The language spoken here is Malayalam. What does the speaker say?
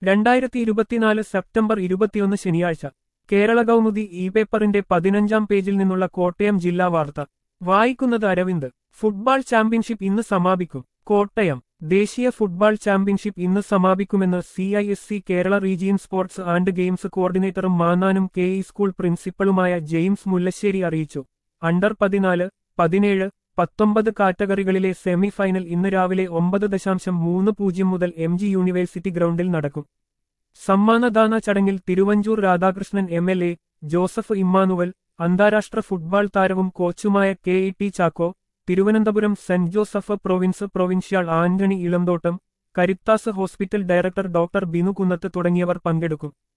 രണ്ടായിരത്തി ഇരുപത്തിനാല് സെപ്റ്റംബർ ഇരുപത്തിയൊന്ന് ശനിയാഴ്ച കേരള കൗമുദി ഇ പേപ്പറിന്റെ പതിനഞ്ചാം പേജിൽ നിന്നുള്ള കോട്ടയം ജില്ലാ വാർത്ത വായിക്കുന്നത് അരവിന്ദ് ഫുട്ബോൾ ചാമ്പ്യൻഷിപ്പ് ഇന്ന് സമാപിക്കും കോട്ടയം ദേശീയ ഫുട്ബോൾ ചാമ്പ്യൻഷിപ്പ് ഇന്ന് സമാപിക്കുമെന്ന് C I S C Kerala region sports and games കോർഡിനേറ്ററും മാന്നാനും കെ ഇ സ്കൂൾ പ്രിൻസിപ്പളുമായ ജെയിംസ് മുല്ലശ്ശേരി അറിയിച്ചു അണ്ടർ പതിനാല് പതിനേഴ് പത്തൊമ്പത് കാറ്റഗറികളിലെ സെമി ഫൈനൽ ഇന്ന് രാവിലെ ഒമ്പത് ദശാംശം മൂന്ന് പൂജ്യം മുതൽ എം ജി യൂണിവേഴ്സിറ്റി ഗ്രൗണ്ടിൽ നടക്കും സമ്മാനദാന ചടങ്ങിൽ Thiruvanchoor Radhakrishnan M L A Joseph Emmanuel അന്താരാഷ്ട്ര ഫുട്ബോൾ താരവും കോച്ചുമായ K E T Chacko Thiruvananthapuram saint Joseph province provincial Antony Elamthottam Caritas hospital director doctor Binu Kunnath തുടങ്ങിയവർ പങ്കെടുക്കും